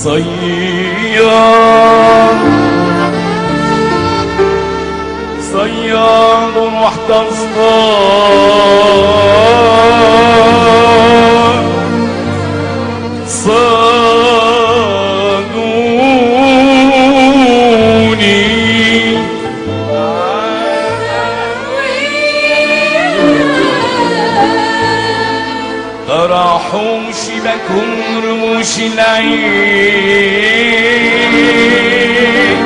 صياد صياد رحت اصطاد صادوني راحوا شبكهم رموش العين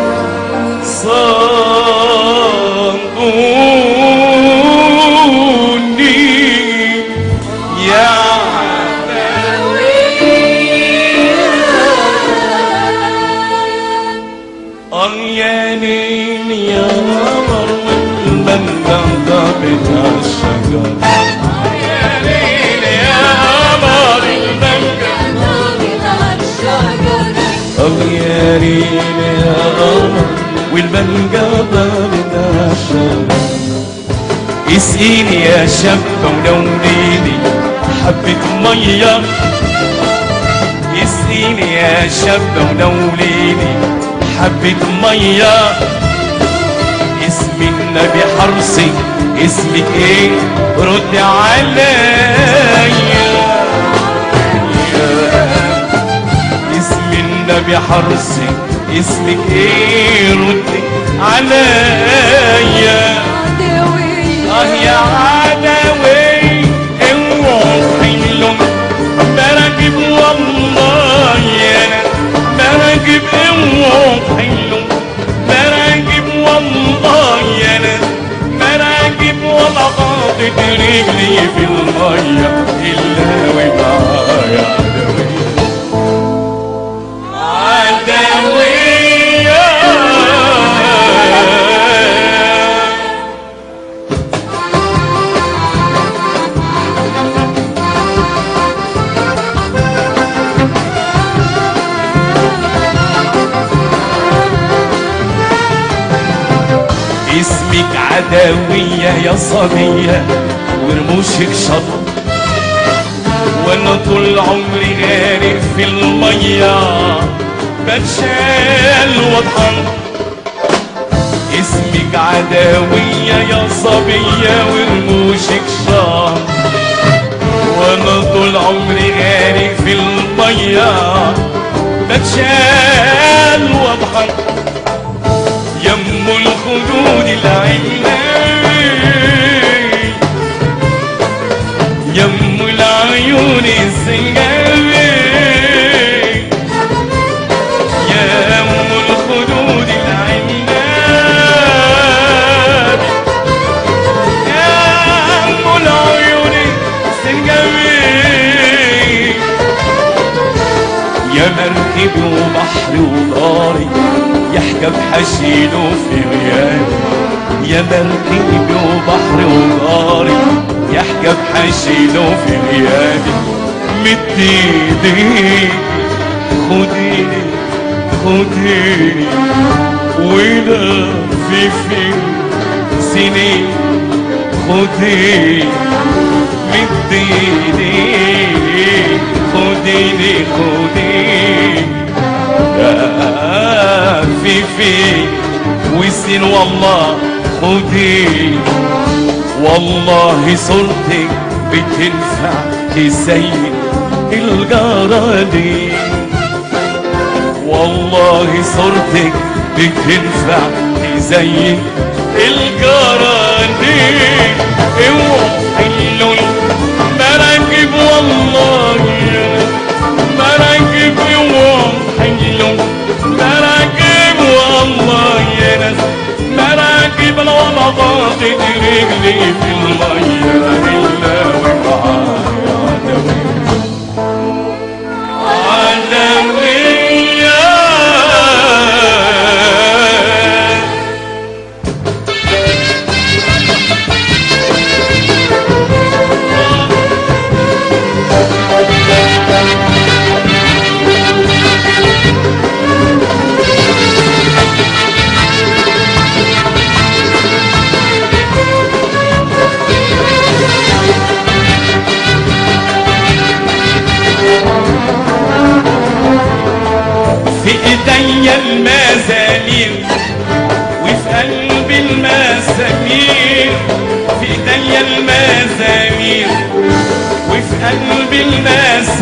صادوني يا أريانين يا قمر والبلدة بتاع الشجر أريانين يا قمر البلدة أغيارين يا قمر والبلقى بتاع الشجر اسقيني يا شابة ولونيني حبة مية اسقيني يا شابة ولونيني حبة مية اسم النبي حرصي اسمك ايه رد عليا اسم النبي حرصي اسمك ايه رد عليا اه يا عدوي اوعوا حلم براكب والله يا براكب اوعوا حلم براكب والله يا براكب ولا غاضت رجلي في الميه الا ومعايا عدوي عدوية اسمك عدوية يا صبية ورموشك شط وانا طول عمري غارق في المية بتشال واضحك اسمك عدوية يا صبية ورموشك شط وانا طول عمري غارق في المية بتشال واضحك يم الخدود العينين يم العيون الزنجبي يم الخدود العينين يم العيون الزنجبي يا مركب وبحر وداري يحكى بحشيله في غيابي يا مركب وبحر وداري يحكى بحشيله في غيابي مد ايديك خديني خديني ولفي في سنين خديني مد ايديك خديني خديني يا في في وسن والله خدي والله صورتك بتنفع تزين الجرادي والله صورتك بتنفع تزين الجرادي اوعوا حلوا المراكب والله مراكب اوعوا حلوا مراكب والله يا ناس مراكب لو ما ضاقت رجلي في المية إلا ومعايا عدوية عدوية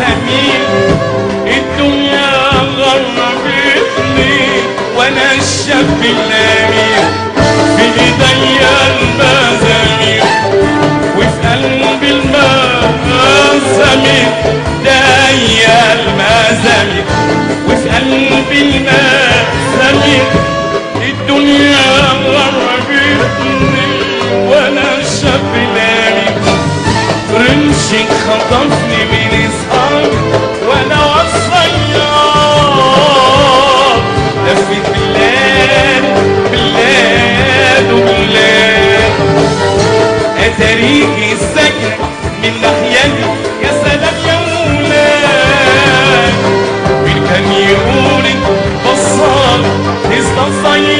سمين الدنيا غربتني وانا الشاب الامين في ايديا المزامير وفي قلبي المزامير دايا المزامير وفي قلبي المزامير الدنيا غربتني وانا الشاب الامين رمشك خطفني من اصحابي وانا والصياد لفت بلاد بلاد وبلاد اتاريكي السجن من ناحيتي يا سلام يا مولاي مين كان يقولك بصال تسلم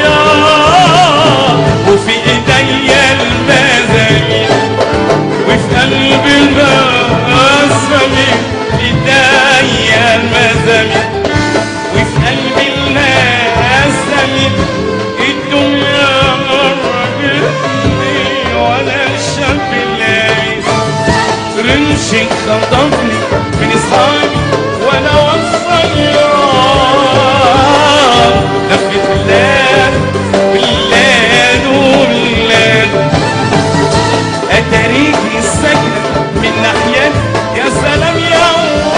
صياد وفي ايديا المزامير وفي قلب المزامير ايديا المزامير وفي قلب المزامير الدنيا غربتني وانا الشاب الليل رمشك خطفني من اصحابي وانا والصياد لفت بلاد بلاد وبلاد اتاريكي السجن من ناحيتي يا سلام يا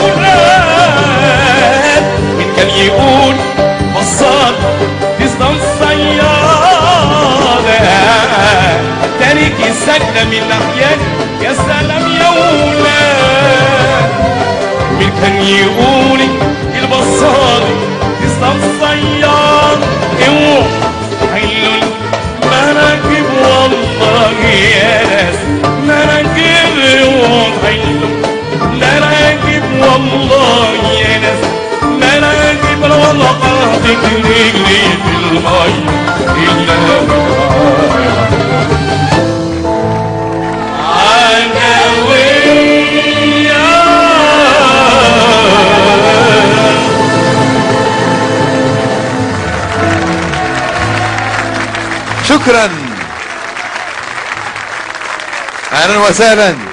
ولاد مين كان يقول بصال تسلم صياد اتاريكي السجن من ناحيتي يا سلام يا ولاد مين كان يقول البصال تسلم صياد اوعوا حلوا المراكب والله يا ناس مراكب وحلو مراكب والله يا ناس مراكب والله قاعدة رجلي في المي إلا عدوية شكرا اهلا وسهلا